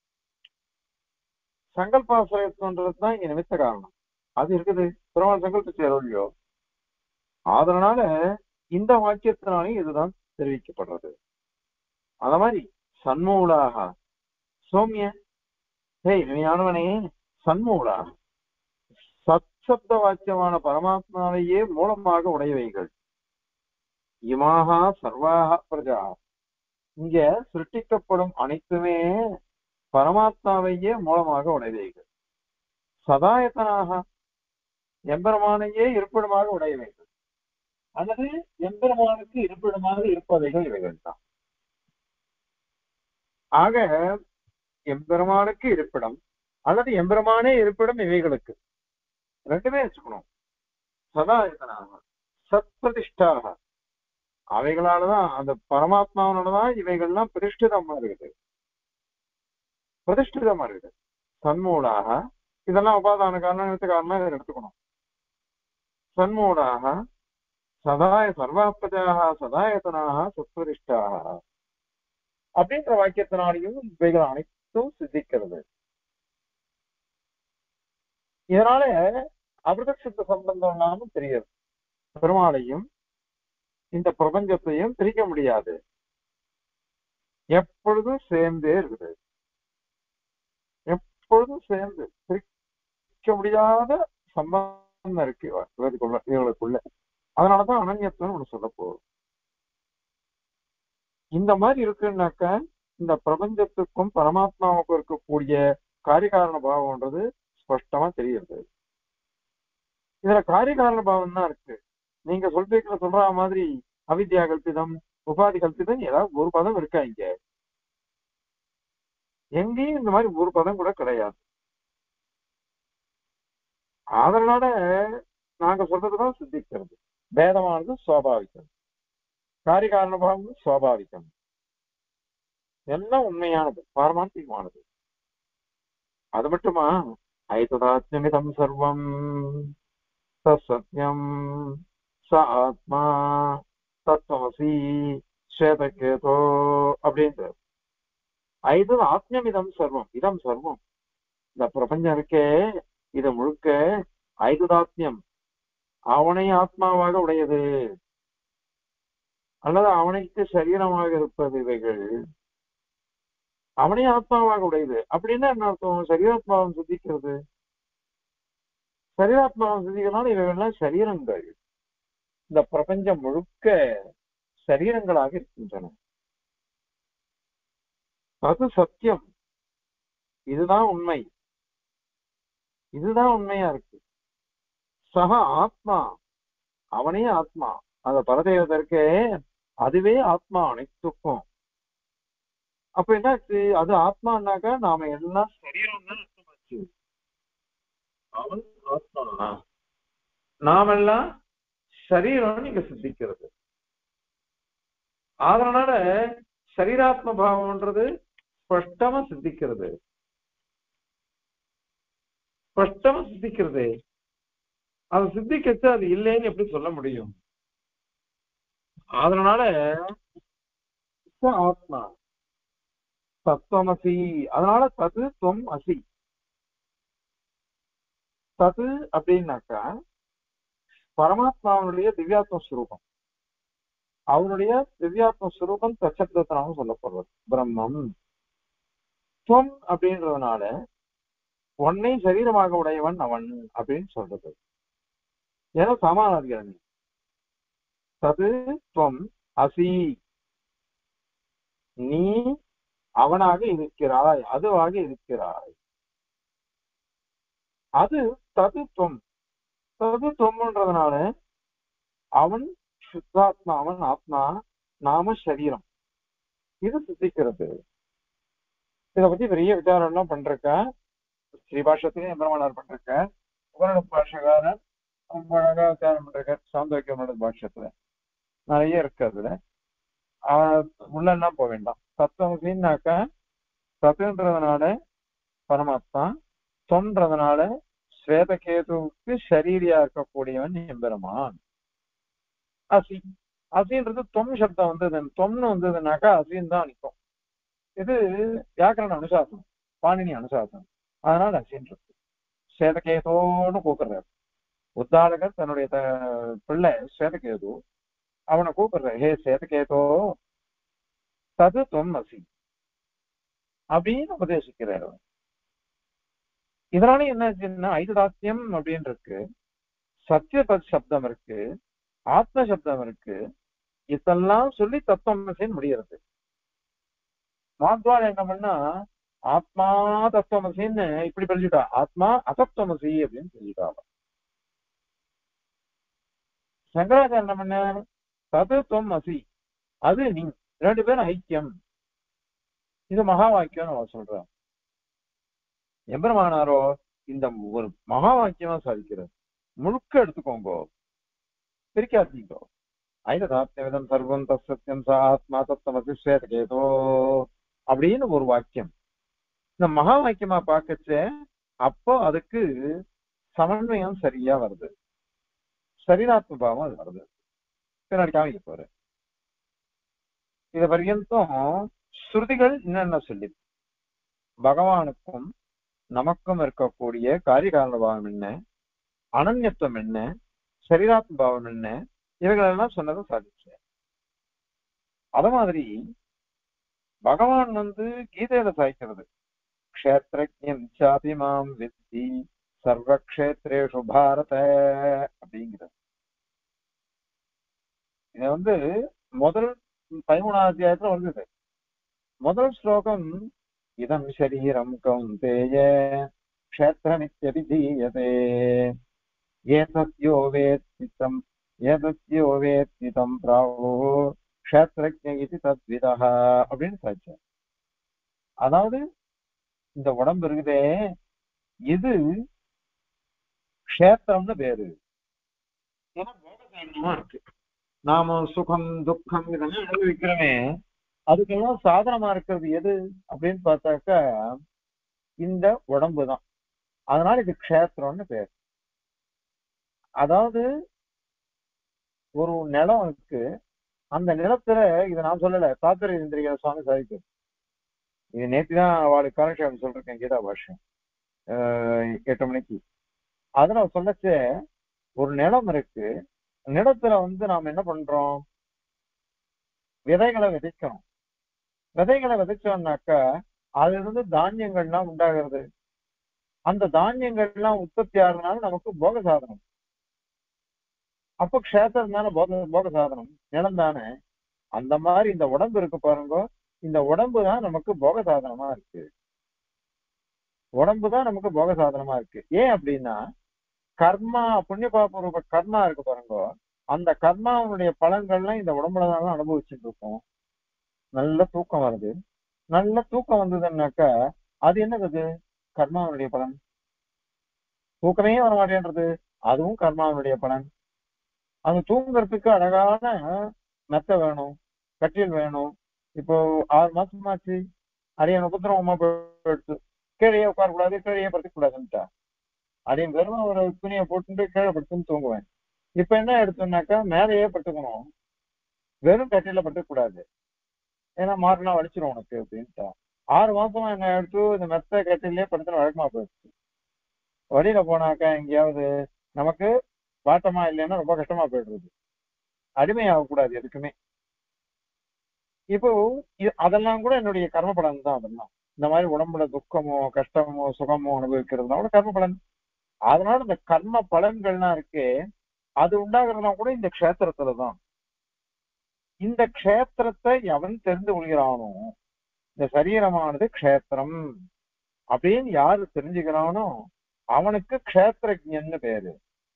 சங்கல்பாசிரியத்வன்றது தான் இங்க நிமித்த காரணம் அது இருக்குது பெருமாள் சங்கல்பிச்சு இல்லையோ அதனால இந்த வாக்கியத்தினாலையும் இதுதான் தெரிவிக்கப்படுறது அத மாதிரி சண்மூலாக சௌமிய ஹே இனியானவனே சண்மூலா சத் சப்த வாக்கியமான பரமாத்மாவையே மூலமாக உடையவைகள் இமாகா சர்வாக பிரஜா இங்க சிருஷ்டிக்கப்படும் அனைத்துமே பரமாத்மாவையே மூலமாக உடையவைகள் சதாயத்தனாக எம்பெருமானையே இருப்பிடமாக உடையவைகள் அல்லது எம்பெருமானுக்கு இருப்பிடமாக இருப்பவைகள் இவைகள் தான் ஆக எம்பெருமானுக்கு இருப்பிடம் அல்லது எம்பெருமானே இருப்பிடம் இவைகளுக்கு ரெண்டுமே வச்சுக்கணும் சதாயத்தனாக சத்பிரதிஷ்டாக அவைகளாலதான் அந்த பரமாத்மாவனோடதான் இவைகள்லாம் பிரதிஷ்டிதமா இருக்குது பிரதிஷ்டிதமா இருக்குது சன்மூலாக இதெல்லாம் உபாதான காரணம் நிறுத்த காரணம் இதை எடுத்துக்கணும் சன்மூலாக சதாய சர்வாத்மஜாக சதாயத்தனாக சத்வரிஷ்டாக அப்படின்ற வாக்கியத்தினாலையும் இவைகள் அனைத்தும் சித்திக்கிறது இதனால அமிர்த சித்த சம்பந்தம் இல்லாமல் தெரியாது பெருமாளையும் இந்த பிரபஞ்சத்தையும் பிரிக்க முடியாது எப்பொழுதும் சேர்ந்தே இருக்குது எப்பொழுதும் சேர்ந்து பிரிக்க முடியாத சம்பந்தம் இருக்கு இவருக்குள்ள இவங்களுக்குள்ள அதனாலதான் அனன்யத்துவம் ஒண்ணு சொல்ல போகுது இந்த மாதிரி இருக்குன்னாக்க இந்த பிரபஞ்சத்துக்கும் பரமாத்மாவுக்கும் இருக்கக்கூடிய காரிகாரண பாவம்ன்றது ஸ்பஷ்டமா தெரியுது இதுல காரிகாரண பாவம் தான் இருக்கு நீங்க சொல்றீங்கள சொல்ற மாதிரி அவித்யா கல்பிதம் உபாதி கல்பிதம் ஏதாவது ஒரு பதம் இருக்கா இங்க எங்கேயும் இந்த மாதிரி ஒரு பதம் கூட கிடையாது அதனால நாங்க சொல்றதுதான் சித்திக்கிறது வேதமானது சுவாபாவிகம் காரிகாரண பாவம் சுவாபாவிகம் எல்லாம் உண்மையானது பாரமார்த்திகமானது அது மட்டுமா ஐததாத்மிதம் சர்வம் சத்யம் ச ஆத்மா தத்துவமசி ஸ்வேதகேதோ அப்படின்றது ஐது ஆத்மியமிதம் சர்வம் இதம் சர்வம் இந்த பிரபஞ்சம் இருக்கே இது முழுக்க ஐதுதாத்மியம் அவனை ஆத்மாவாக உடையது அல்லது அவனுக்கு சரீரமாக இருப்பது இவைகள் அவனே ஆத்மாவாக உடையது அப்படின்னா என்ன அர்த்தம் சரீராத்மாவம் சித்திக்கிறது சரீராத்மாவம் சித்திக்கிறதுனால இவைகள்லாம் சரீரங்கள் இந்த பிரபஞ்சம் முழுக்க சரீரங்களாக இருக்கின்றன அது சத்தியம் இதுதான் உண்மை இதுதான் உண்மையா இருக்கு சக ஆத்மா அவனே ஆத்மா அந்த பரதேவதற்கே அதுவே ஆத்மா அனைத்துக்கும் அப்ப என்னாச்சு அது ஆத்மானாக்கா நாம எல்லாம் சரீரம் தான் அர்த்தமாச்சு அவன் ஆத்மா நாமெல்லாம் சரீரம் நீங்க சித்திக்கிறது அதனால சரீராத்ம பாவம்ன்றது ஸ்பஷ்டமா சித்திக்கிறது ஸ்பஷ்டமா சித்திக்கிறது அது சித்திக்கச்சு அது இல்லைன்னு எப்படி சொல்ல முடியும் அதனால ஆத்மா தத்துவமசி அதனால தது துவம் அசி தது அப்படின்னாக்கா பரமாத்மாவுடைய திவ்யாத்ம ஸ்வரூபம் அவருடைய திவ்யாத்ம ஸ்வரூபம் தச்சப்தத்தினாலும் சொல்லப்படுறது பிரம்மம் துவம் அப்படின்றதுனால ஒன்னை சரீரமாக உடையவன் அவன் அப்படின்னு சொல்றது ஏன்னா சமானாதிகரணி தது துவம் அசி நீ அவனாக இருக்கிறாய் அதுவாக இருக்கிறாய் அது ததுத்துவம் ததுத்துவம்ன்றதுனால அவன் சுத்தாத்மா அவன் ஆத்மா நாம சரீரம் இது சித்திக்கிறது இத பத்தி பெரிய விசாரம் எல்லாம் பண்றக்க ஸ்ரீபாஷத்திலே எம்பெருமானார் பண்றக்க உபரண பாஷகாரர் ரொம்ப அழகா விசாரம் பண்றக்க சாந்தோக்கியமான பாஷ்யத்துல நிறைய இருக்கு அதுல உள்ளன்னா போக வேண்டாம் தத்துவம்னாக்கா தத்துன்றதுனால பரமாத்மா தொன்றதுனால ஸ்வேதகேதுவுக்கு ஷரீரியா இருக்கக்கூடியவன் எம்பெருமான் அசி அசின்றது தொம் சப்தம் வந்தது தொம்னு வந்ததுனாக்கா அசின்னு தான் நிற்கும் இது வியாக்கரண அனுசாசனம் பாணினி அனுசாசனம் அதனால அசின்றது ஸ்வேதகேதோன்னு கூப்பிடுறாரு உத்தாளகர் தன்னுடைய பிள்ளை ஸ்வேதகேது அவனை கூப்பிடுறாரு ஹே ஸ்வேதகேதோ தது தொம் அசி அப்படின்னு உபதேசிக்கிறார் இதனால என்ன ஆச்சுன்னா ஐததாத்தியம் அப்படின்னு இருக்கு சத்தியபத் சப்தம் இருக்கு ஆத்ம சப்தம் இருக்கு இதெல்லாம் சொல்லி தத்துவமசின்னு முடிகிறது மாத்வால் என்ன பண்ணா ஆத்மா தத்துவமசின்னு இப்படி பிரிச்சுட்டா ஆத்மா அசத்துவமசி அப்படின்னு சொல்லிட்டா சங்கராச்சாரிய என்ன பண்ணார் தத்துவம் அசி அது நீ ரெண்டு பேரும் ஐக்கியம் இது மகா வாக்கியம் அவர் சொல்றார் எம்பெருமானாரோ இந்த ஒரு மகா வாக்கியமா சாதிக்கிறார் முழுக்க எடுத்துக்கோங்க பிரிக்காதீங்கோ ஐததாத்மியம் சர்வம் தத்சத்தியம் ச ஆத்மா தத்துவமசி ஸ்வேதகேதோ அப்படின்னு ஒரு வாக்கியம் இந்த மகா வாக்கியமா பார்க்கச்ச அப்போ அதுக்கு சமன்வயம் சரியா வருது சரீராத்ம பாவம் அது வருது பின்னாடி காமிக்க போறேன் இது பர்யந்தம் ஸ்ருதிகள் என்னென்ன சொல்லி பகவானுக்கும் நமக்கும் இருக்கக்கூடிய காரியகாரண பாவம் என்ன அனன்யத்துவம் என்ன சரீராத்ம பாவம் என்ன இவைகளெல்லாம் சொன்னதை சாதிச்சேன் அத மாதிரி பகவான் வந்து கீதையில சாய்க்கிறது க்ஷேத்ரஜம் சாபி மாம் வித்தி சர்வக்ஷேத்ரேஷு பாரத அப்படிங்கிறது இத வந்து முதல் பதிமூணாவது அத்தியாயத்துல வந்தது முதல் ஸ்லோகம் இதம் சரீரம் கௌந்தேய க்ஷேத்திரமித்யபிதீயதே ஏதத்யோ வேத்திதம் ஏதத்யோ வேத்திதம் பிராவோ க்ஷேத்திரஜ இது தத்விதா அப்படின்னு சாய்ச்சார் அதாவது இந்த உடம்பு இருக்குதே இது க்ஷேத்திரம்னு பேரு ஏன்னா போகசாரணமா இருக்கு நாம சுகம் துக்கம் இதெல்லாம் அனுபவிக்கிறோமே அதுக்கெல்லாம் சாதனமா இருக்கிறது எது அப்படின்னு பார்த்தாக்கா இந்த உடம்பு தான் அதனால இது க்ஷேத்திரம்னு பேர் அதாவது ஒரு நிலம் இருக்கு அந்த நிலத்துல இதை நான் சொல்லல தாத்திர இந்திரிகா சுவாமி சாதிக்கும் இது நேற்று தான் அவளுக்கு காலக்ஷேபம் சொல்றேன் கீதா பாஷ்யம் எட்டு மணிக்கு அதுல சொல்லச்ச ஒரு நிலம் இருக்கு நிலத்துல வந்து நாம என்ன பண்றோம் விதைகளை விதைக்கணும் விதைகளை விதைச்சோம்னாக்கா அதுல இருந்து தானியங்கள்லாம் உண்டாகிறது அந்த தானியங்கள்லாம் உற்பத்தி ஆகுறதுனால நமக்கு போக சாதனம் அப்போ க்ஷேத்திரம் தானே போக போக சாதனம் நிலம் தானே அந்த மாதிரி இந்த உடம்பு இருக்கு பாருங்க இந்த உடம்பு தான் நமக்கு போக சாதனமா இருக்கு உடம்பு தான் நமக்கு போக சாதனமா இருக்கு ஏன் அப்படின்னா கர்மா புண்ணிய பாபூர்வ கர்மா இருக்கு பாருங்க அந்த கர்மாவுடைய பலன்கள்லாம் இந்த உடம்புல தான் அனுபவிச்சுட்டு இருக்கோம் நல்ல தூக்கம் வருது நல்ல தூக்கம் வந்ததுன்னாக்கா அது என்னது கர்மாவனுடைய பலன் தூக்கமே வர மாட்டேன்றது அதுவும் கர்மாவனுடைய பலன் அது தூங்குறதுக்கு அழகான மெத்த வேணும் கட்டில் வேணும் இப்போ ஆறு மாசமாச்சு அடியன் உபத்திரவமா போயிடுச்சு கீழே உட்காரக்கூடாது கீழே படுத்துக்க கூடாதுன்ட்டா அடியன் வெறும் ஒரு துணியை போட்டுட்டு கீழே படுத்துன்னு தூங்குவேன் இப்ப என்ன எடுத்தோம்னாக்கா மேலேயே படுத்துக்கணும் வெறும் கட்டில படுத்துக்க கூடாது ஏன்னா மாறினா வலிச்சிரும் உனக்கு அப்படின்ட்டா ஆறு மாசமா என்ன எடுத்து இந்த மெத்த கட்டிலே படுத்துன வழக்கமா போயிடுச்சு வழியில போனாக்கா எங்கேயாவது நமக்கு வாட்டமா இல்லைன்னா ரொம்ப கஷ்டமா போயிடுறது அடிமையாகக்கூடாது எதுக்குமே இப்போ அதெல்லாம் கூட என்னுடைய கர்மபலன் தான் அதெல்லாம் இந்த மாதிரி உடம்புல துக்கமோ கஷ்டமோ சுகமோ அனுபவிக்கிறதுனால கர்மபலன் அதனால இந்த கர்ம பலன்கள்லாம் இருக்கு அது உண்டாகிறதுலாம் கூட இந்த க்ஷேத்திரத்துல தான் இந்த க்ஷேத்திரத்தை எவன் தெரிந்து கொள்கிறானோ இந்த சரீரமானது க்ஷேத்திரம் அப்படின்னு யாரு தெரிஞ்சுக்கிறானோ அவனுக்கு க்ஷேத்திரஜன்னு பேரு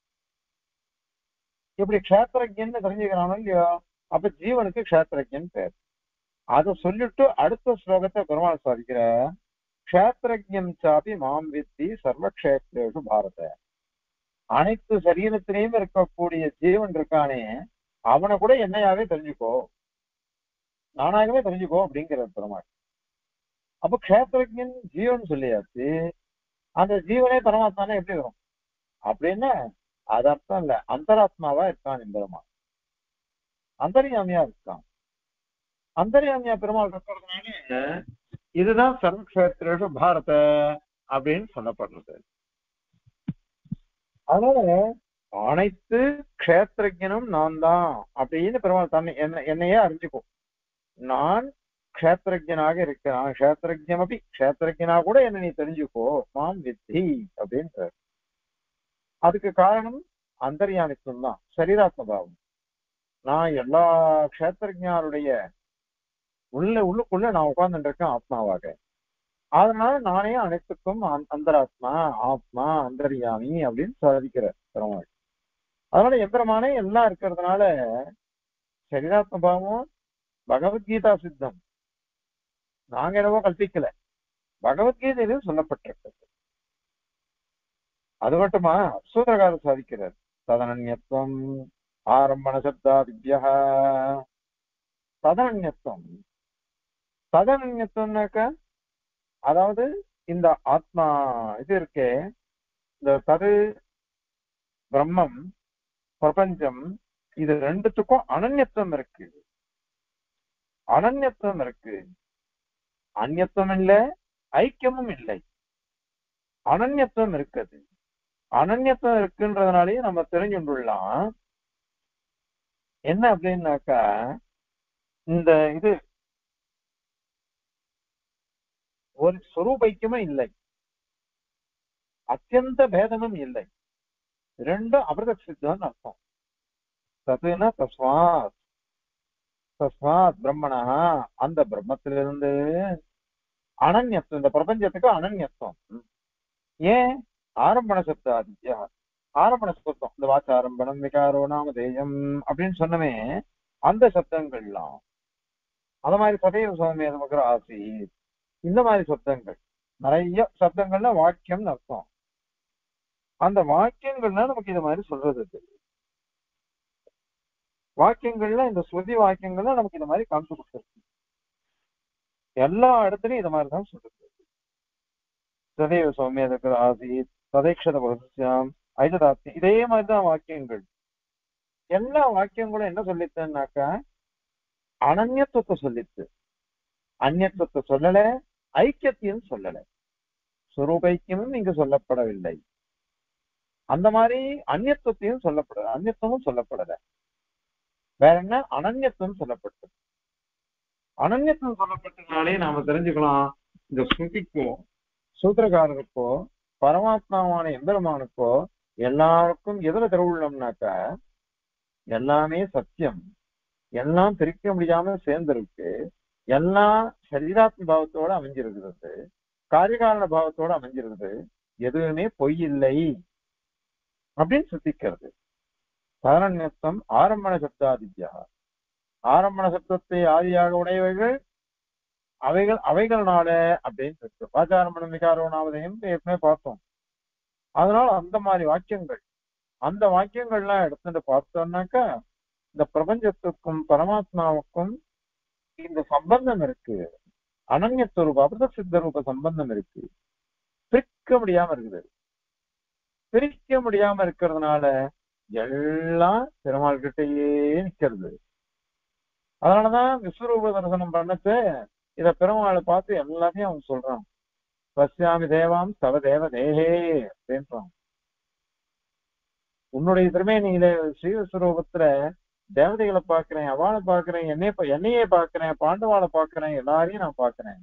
இப்படி க்ஷேத்திரஜன்னு தெரிஞ்சுக்கிறானோ இல்லையோ அப்ப ஜீவனுக்கு க்ஷேத்திரஜன் பேர் அதை சொல்லிட்டு அடுத்த ஸ்லோகத்தை பெருமாள் சாதிக்கிற க்ஷேத்திரஜம் சாப்பி மாம் வித்தி சர்வக்ஷேத்ரேஷு பாரத அனைத்து சரீரத்திலையும் இருக்கக்கூடிய ஜீவன் இருக்கானே அவனை கூட என்னையாவே தெரிஞ்சுக்கோ நானாகவே தெரிஞ்சுக்கோ அப்படிங்கிற பெருமாள் அப்ப க்ஷேத்திரஜன் ஜீவன் சொல்லியாச்சு அந்த ஜீவனே பரமாத்மானே எப்படி வரும் அப்படின்னா அது அர்த்தம் இல்ல அந்தராத்மாவா இருக்கான் பெருமாள் அந்தரியாமியா இருக்கான் அந்தரியாமியா பெருமாள் இருக்கிறதுனால இதுதான் சர்வக்ஷேத்திரேஷு பாரத அப்படின்னு சொல்லப்படுறது அதனால அனைத்து க்ஷேத்திரஜனும் நான் தான் அப்படின்னு பெருமாள் தன்னை என்ன என்னையே அறிஞ்சுக்கும் நான் க்ஷேத்திரஜனாக இருக்கிறான் க்ஷேத்திரஜம் அப்படி க்ஷேத்திரஜனா கூட என்ன நீ தெரிஞ்சுக்கோ மாம் வித்தி அப்படின்ற அதுக்கு காரணம் அந்தர்யாமித்துவம் தான் சரீராத்ம பாவம் நான் எல்லா க்ஷேத்திரஜாருடைய உள்ள உள்ளுக்குள்ள நான் உட்கார்ந்துட்டு இருக்கேன் ஆத்மாவாக அதனால நானே அனைத்துக்கும் அந்த- அந்தராத்மா ஆத்மா அந்தர்யாமி அப்படின்னு சாதிக்கிறார் பெருமாள் அதனால எம்பெருமானே எல்லாம் இருக்கிறதுனால சரீராத்ம பாவம் பகவத்கீதா சித்தம் நாங்க என்னவோ கல்பிக்கல பகவத்கீதையிலும் சொல்லப்பட்டிருக்கிறது அது மட்டுமா சூத்திரகாரர் சாதிக்கிறார் ததனன்யத்துவம் ஆரம்பண சப்தாதித்யா ததனன்யத்துவம் ததனன்யத்துவம்னாக்க அதாவது இந்த ஆத்மா இது இருக்கே இந்த தது பிரம்மம் பிரபஞ்சம் இது ரெண்டுத்துக்கும் அனன்யத்துவம் இருக்கு அனன்யத்துவம் இருக்கு அந்நியத்துவம் இல்லை ஐக்கியமும் இல்லை அனன்யத்துவம் இருக்குது அனன்யத்துவம் இருக்குன்றதுனாலயே நம்ம தெரிஞ்சுண்டுள்ளலாம் என்ன அப்படின்னாக்கா இந்த இது ஒரு சொரூபைக்கியமும் இல்லை அத்தியந்த பேதமும் இல்லை ரெண்டும் அமிர்த சித்தம்னு அர்த்தம் ததுனா தஸ்மாத் தஸ்மாத் பிரம்மணா அந்த பிரம்மத்திலிருந்து அனன்யத்துவம் இந்த பிரபஞ்சத்துக்கு அனன்யத்துவம் ஏன் ஆரம்பண சப்தாதித்யா ஆரம்பண சப்தம் இந்த வாச்ச ஆரம்பணம் விகாரோ நாம தேயம் அப்படின்னு சொன்னமே அந்த சப்தங்கள்லாம் அத மாதிரி சதைவ சோமேதமகர ஆசி இந்த மாதிரி சப்தங்கள் நிறைய சப்தங்கள்ல வாக்கியம்னு அர்த்தம் அந்த வாக்கியங்கள்னா நமக்கு இது மாதிரி சொல்றது இது. வாக்கியங்கள்ல இந்த ஸ்ருதி வாக்கியங்கள்ல நமக்கு இந்த மாதிரி காமிச்சு கொடுத்துருக்கு எல்லா இடத்துலயும் இது மாதிரி தான் சொல்றது சதைவ சௌமியதற்கு ஆசீத் சதைக்ஷத பகுதியாம் ஐததாப்தி இதே மாதிரிதான் வாக்கியங்கள் எல்லா வாக்கியங்களும் என்ன சொல்லித்தன்னாக்கா அனன்யத்துவத்தை சொல்லித்து அந்நியத்துவத்தை சொல்லல ஐக்கியத்தையும் சொல்லல சுரூபைக்கியமும் இங்கு சொல்லப்படவில்லை அந்த மாதிரி அந்நியத்துவத்தையும் சொல்லப்படல அந்நியத்துவமும் சொல்லப்படல வேற என்ன அனன்யத்துவம் சொல்லப்பட்டது அனன்யத்துவம் சொல்லப்பட்டதுனாலே நாம தெரிஞ்சுக்கலாம் இந்த ஸ்ருதிக்கோ சூத்திரகாரருக்கோ பரமாத்மாவான எம்பெருமானுக்கோ எல்லாருக்கும் எதுல திருவுள்ளம்னாக்கா எல்லாமே சத்தியம் எல்லாம் பிரிக்க முடியாம சேர்ந்திருக்கு எல்லாம் சரீராத்ம பாவத்தோட அமைஞ்சிருக்கிறது காரியகாரண பாவத்தோட அமைஞ்சிருக்குது எதுவுமே பொய் இல்லை அப்படின்னு சித்திக்கிறது சாரண்யத்துவம் ஆரம்பண சப்தாதித்யா ஆரம்பண சப்தத்தை ஆதியாக உடையவைகள் அவைகள் அவைகள்னால அப்படின்னு இருக்கு வாச்சாரம்பணம் விகாரோ நாமதையும் ஏற்கனவே பார்த்தோம் அதனால அந்த மாதிரி வாக்கியங்கள் அந்த வாக்கியங்கள்லாம் எடுத்துட்டு பார்த்தோம்னாக்கா இந்த பிரபஞ்சத்துக்கும் பரமாத்மாவுக்கும் இந்த சம்பந்தம் இருக்கு அனன்யஸ்வரூப அபிரத சித்த ரூப சம்பந்தம் இருக்கு பிரிக்க முடியாம இருக்குது பிரிக்க முடியாம இருக்கிறதுனால எல்லாம் பெருமாள் கிட்டயே நிக்கிறது அதனாலதான் விஸ்வரூப தரிசனம் பண்ணச்சு இத பெருமாளை பார்த்து எல்லாத்தையும் அவன் சொல்றான் பஸ்யாமி தேவாம் தவ தேவ தேகே அப்படின்றான் உன்னுடைய திருமேனியில ஸ்ரீவிஸ்வரூபத்துல தேவதைகளை பாக்குறேன் அவளை பாக்குறேன் என்னைய பா- என்னையே பாக்குறேன் பாண்டவாளை பாக்குறேன் எல்லாரையும் நான் பாக்குறேன்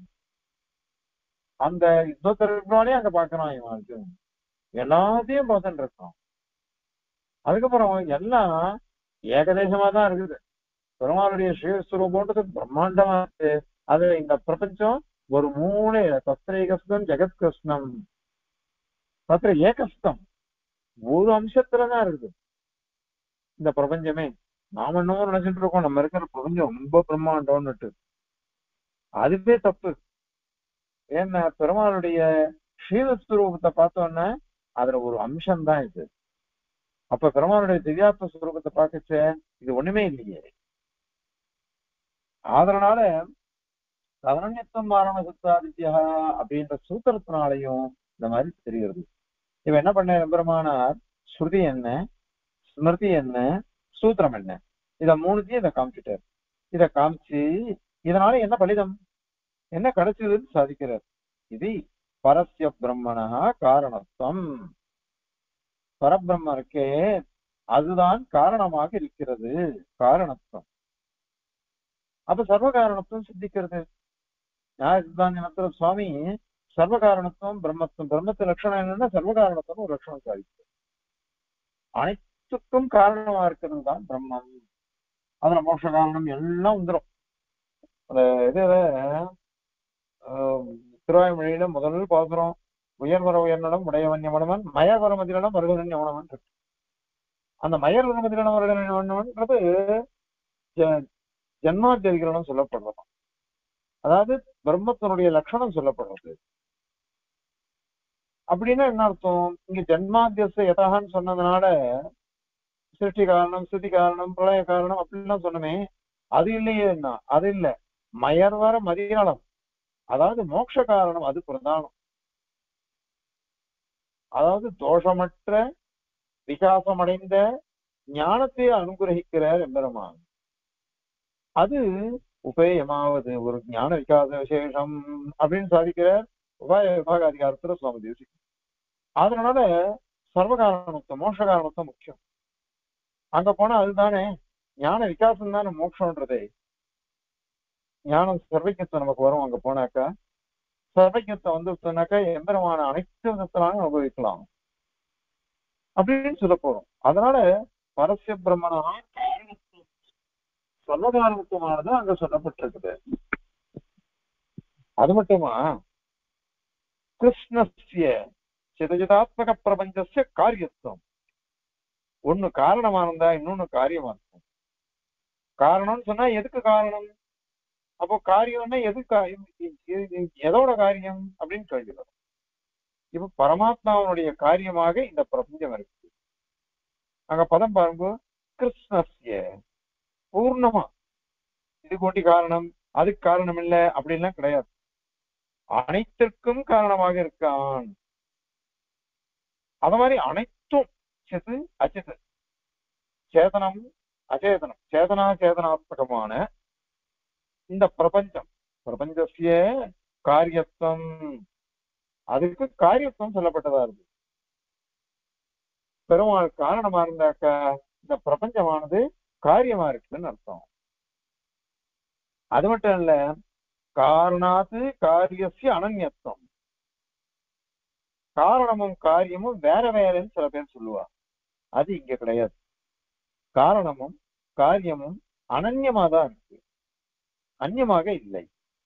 அந்த யுத்தத்திற்குனாலே அங்க பாக்குறான் இவன் அர்ஜுன் எல்லாத்தையும் பார்த்துட்டு இருக்கான் அதுக்கப்புறம் எல்லாம் ஏகதேசமா தான் இருக்குது பெருமாளுடைய ஸ்ரீஸ்வரூபம்ன்றது பிரம்மாண்டமா இருக்கு அது இந்த பிரபஞ்சம் ஒரு மூணு தத்ரேகஸ்தம் ஜெகத்கிருஷ்ணம் தத்திர ஏகஸ்தம் ஒரு அம்சத்துலதான் இருக்குது இந்த பிரபஞ்சமே நாம இன்னும் நினைச்சிட்டு இருக்கோம் நம்ம இருக்கிற பிரபஞ்சம் ரொம்ப பிரம்மாண்டம்னுட்டு அதுவே தப்பு ஏன்னா பெருமாளுடைய ஸ்ரீவஸ்வரூபத்தை பார்த்தோன்னா அதுல ஒரு அம்சம் தான் இது அப்ப பெருமாளுடைய திவ்யாத்ம ஸ்வரூபத்தை பார்க்கச்ச இது ஒண்ணுமே இல்லையே அதனால சதனநித்தம் மாரண சுத்தாதித்யா அப்படின்ற சூத்திரத்தினாலையும் இந்த மாதிரி தெரிகிறது இவன் என்ன பண்ண பெருமானார் ஸ்ருதி என்ன ஸ்மிருதி என்ன சூத்திரம் என்ன இத மூணுத்தையும் இதை காமிச்சிட்டார் இத காமிச்சு இதனால என்ன பலிதம் என்ன கிடைச்சதுன்னு சாதிக்கிறார் இது பரஸ்ய பிரம்மணா காரணத்துவம் பரபிரம்ம இருக்கே அதுதான் காரணமாக இருக்கிறது காரணத்துவம் அப்ப சர்வ காரணத்துவம் சித்திக்கிறது நியாய சித்தாந்தத்துல சுவாமி சர்வ காரணத்துவம் பிரம்மத்துவம் பிரம்மத்து லட்சணம் என்னன்னா சர்வ காரணத்துவம் ஒரு லட்சணம் சாதிக்கிறது அனைத்து அனைத்துக்கும் காரணமா இருக்கிறது தான் பிரம்மம் அதுல மோட்ச காரணம் எல்லாம் வந்துடும் அந்த இது திருவாய்மொழியில முதல் பாக்குறோம் உயர்வர உயர்நலம் உடையவன் யமனவன் மயவர மதியிடம் வருகன் யமனவன் இருக்கு அந்த மயர் வர மதியிடம் வருகன் யமனவன்றது ஜ- ஜன்மாத்தியதிகரணம் சொல்லப்படுறது அதாவது பிரம்மத்தினுடைய லட்சணம் சொல்லப்படுறது அப்படின்னா என்ன அர்த்தம் இங்க ஜன்மாத்தியச யதான்னு சொன்னதுனால சிருஷ்டி காரணம் ஸ்திதி காரணம் பிரளய காரணம் அப்படிலாம் சொன்னமே அது இல்லையே என்ன அது இல்ல மயர்வர மதியாளம் அதாவது மோட்ச காரணம் அது பிரதானம் அதாவது தோஷமற்ற விகாசமடைந்த ஞானத்தை அனுகிரகிக்கிறார் எம்பெருமான் அது உபேயமாவது ஒரு ஞான விகாச விசேஷம் அப்படின்னு சாதிக்கிறார் உபாய விபாக அதிகாரத்துல சுவாமி தேசி அதனால சர்வகாரணத்துவம் மோட்ச காரணத்துவம் முக்கியம் அங்க போனா அதுதானே ஞான விகாசம் தானே மோட்சம்ன்றதே ஞானம் சர்வஜத்துவம் நமக்கு வரும் அங்க போனாக்கா சர்வஜத்தை வந்து சொன்னாக்கா எம்பெருமான அனைத்து விதத்தினாலும் அனுபவிக்கலாம் அப்படின்னு சொல்ல போறோம் அதனால பரஸ்ய பிரம்மனா சர்வகாரணத்துவமானது அங்க சொல்லப்பட்டிருக்குது அது மட்டுமா கிருஷ்ணஸ்ய சிதஜிதாத்மக பிரபஞ்சஸ்ய காரியத்துவம் ஒண்ணு காரணமா இருந்தா இன்னொன்னு காரியமா இருக்கும் காரணம்னு சொன்னா எதுக்கு காரணம் அப்போ காரியம்னா எது காரியம் இது- இது எதோட காரியம் அப்படின்னு கேள்வி வரும் இப்ப பரமாத்மாவனுடைய காரியமாக இந்த பிரபஞ்சம் இருக்கு அங்க பதம் பாருங்க கிருஷ்ணஸ்ய பூர்ணமா இது கொண்டி காரணம் அதுக்கு காரணம் இல்ல அப்படின்லாம் கிடையாது அனைத்திற்கும் காரணமாக இருக்கான் அத மாதிரி அனைத்தும் சித்து அச்சித்து சேதனம் அச்சேதனம் சேதனா சேதனாத்மகமான இந்த பிரபஞ்சம் பிரபஞ்சசிய காரியத்துவம் அதுக்கு காரியத்துவம் சொல்லப்பட்டதா இருக்கு பெருமாள் காரணமா இருந்தாக்கா இந்த பிரபஞ்சமானது காரியமா இருக்குன்னு அர்த்தம் அது மட்டும் இல்ல காரணாத்து காரியசிய அனன்யத்துவம் காரணமும் காரியமும் வேற வேறன்னு சில பேர் சொல்லுவா அது இங்க கிடையாது காரணமும் காரியமும் அனன்யமா தான் இருக்கு அந்நியமாக இல்லை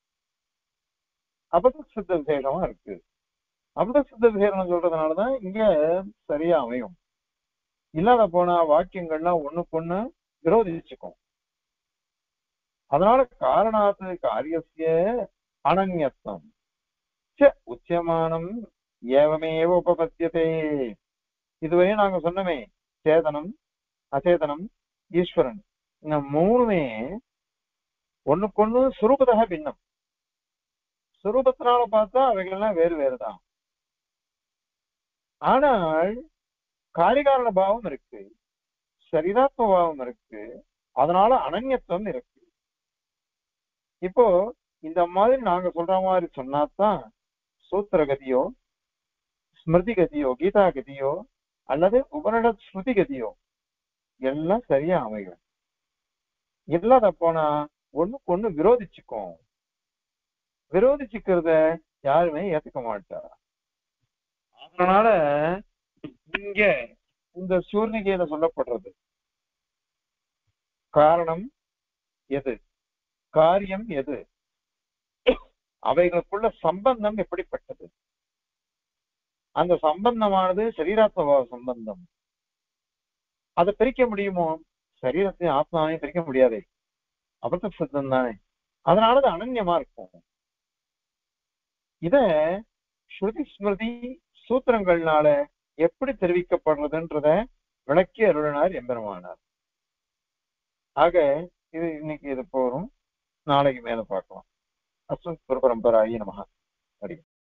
அபத சித்த விசேஷமா இருக்கு அபத சித்த விசேஷம் சொல்றதுனாலதான் இங்க சரியா அமையும் இல்லாத போனா வாக்கியங்கள்லாம் ஒண்ணுக்கு ஒண்ணு விரோதிச்சுக்கும் அதனால காரணாத்து காரியசிய அனன்யத்துவம் ச உச்சியமானம் ஏவமேவ உபபத்தியதே இதுவரையும் நாங்க சொன்னோமே சேதனம் அச்சேதனம் ஈஸ்வரன் இந்த மூணுமே ஒண்ணுக்கொண்ணு சுரூபதாக பின்னம் சுரூபத்தினால பார்த்தா அவைகள்லாம் வேறு வேறுதான் ஆனால் காரிகாரண பாவம் இருக்கு சரிதாத்ம பாவம் இருக்கு அதனால அனன்யத்துவம் இருக்கு இப்போ இந்த மாதிரி நாங்க சொல்ற மாதிரி சொன்னாதான் சூத்திர கதியோ ஸ்மிருதி கதியோ கீதா கதியோ அல்லது உபனிட ஸ்ருதி கதியோ எல்லாம் சரியா அமையும் இல்லாத போனா ஒண்ணுக்கு ஒண்ணு விரோதிச்சுக்கும் விரோதிச்சுக்கிறத யாருமே ஏத்துக்க மாட்டா அதனால இங்க இந்த சூர்ணிகையில சொல்லப்படுறது காரணம் எது காரியம் எது அவைகளுக்குள்ள சம்பந்தம் எப்படிப்பட்டது அந்த சம்பந்தமானது சரீராத்ம சம்பந்தம் அதை பிரிக்க முடியுமோ சரீரத்தையும் ஆத்மாவையும் பிரிக்க முடியாதே அபத்த சித்தம் தானே அதனால அது அனன்யமா இருக்கும் இத ஸ்ருதி ஸ்மிருதி சூத்திரங்கள்னால எப்படி தெரிவிக்கப்படுறதுன்றத விளக்கி அருளினார் எம்பெருமானார் ஆக இது இன்னைக்கு இது போறோம் நாளைக்கு மேல பார்க்கலாம் அஸ்வத் பரம்பராயி நமகா